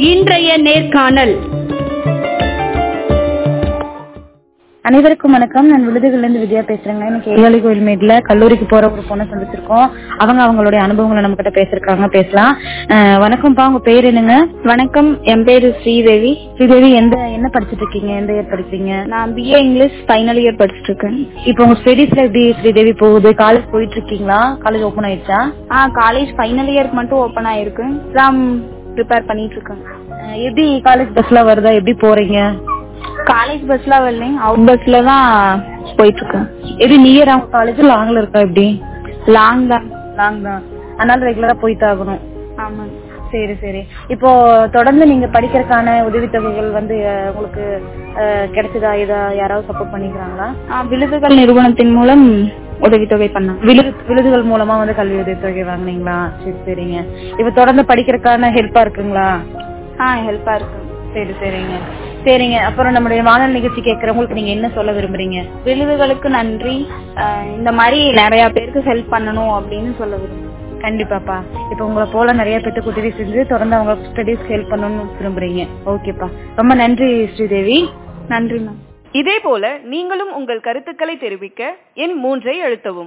இன்றைய நேர்காணல் அனைவருக்கும் வணக்கம் நான் விழுதுகள்ல இருந்து வித்யா பேசுறேங்க இன்னைக்கு ஏழாளி கோயில் மேட்ல கல்லூரிக்கு போற ஒரு பொண்ணை சந்திச்சிருக்கோம் அவங்க அவங்களுடைய அனுபவங்களை நம்ம கிட்ட பேசிருக்காங்க பேசலாம் அஹ் வணக்கம்ப்பா உங்க பேர் என்னங்க வணக்கம் என் பேரு ஸ்ரீதேவி ஸ்ரீதேவி எந்த என்ன படிச்சிட்டு இருக்கீங்க எந்த இயர் படிக்கிறீங்க நான் பிஏ இங்கிலீஷ் ஃபைனல் இயர் படிச்சுட்டு இருக்கேன் இப்போ உங்க ஸ்டடீஸ்ல எப்படி ஸ்ரீதேவி போகுது காலேஜ் போயிட்டு இருக்கீங்களா காலேஜ் ஓபன் ஆயிடுச்சா ஆ காலேஜ் ஃபைனல் இயருக்கு மட்டும் ஓப்பன் ஆயிருக்கு எக்ஸாம் ப்ரிப்பேர் பண்ணிட்டு இருக்கேன் அஹ் எப்படி காலேஜ் பஸ்ல வருதா எப்படி போறீங்க காலேஜ் பஸ்ல வரலைங்க அவுட் பஸ்ல தான் போயிட்டு இருக்கேன் எப்படி நியர் அவங்க காலேஜ் லாங்ல இருக்கா எப்படி லாங் தான் லாங் தான் அதனால ரெகுலரா போயிட்டு ஆகணும் ஆமாங்க சரி சரி இப்போ தொடர்ந்து நீங்க படிக்கிறதுக்கான உதவித்தொகைகள் வந்து அஹ், உங்களுக்கு அஹ், கிடைச்சதா இதா யாராவது சப்போர்ட் பண்ணிக்கிறாங்களா ஆ, விழுதுகள் நிறுவனத்தின் மூலம் உதவித்தொகை பண்ணாங்க விழுது விழுதுகள் மூலமா வந்து கல்வி உதவித்தொகை வாங்குனீங்களா சரி சரிங்க இப்ப தொடர்ந்து படிக்கிறதுக்கான ஹெல்ப்பா இருக்குங்களா ஆ ஹெல்ப்பா இருக்கு சரி சரிங்க சரிங்க அப்புறம் நம்மளுடைய வானொலி நிகழ்ச்சி கேட்கறவங்களுக்கு நீங்க என்ன சொல்ல விரும்புறீங்க விழுதுகளுக்கு நன்றி ஆ, இந்த மாதிரி நிறைய பேருக்கு ஹெல்ப் பண்ணணும் அப்படின்னு சொல்ல விரும்புறேன் கண்டிப்பாப்பா இப்ப உங்களை போல நிறைய பேத்துக்கு உதவி செஞ்சு தொடர்ந்து அவங்க ஸ்டடீஸ் ஹெல்ப் பண்ணணும்னு விரும்புறீங்க ஓகேப்பா ரொம்ப நன்றி ஸ்ரீதேவி நன்றி மேம் இதே போல நீங்களும் உங்கள் கருத்துக்களை தெரிவிக்க எண் மூன்றை அழுத்தவும்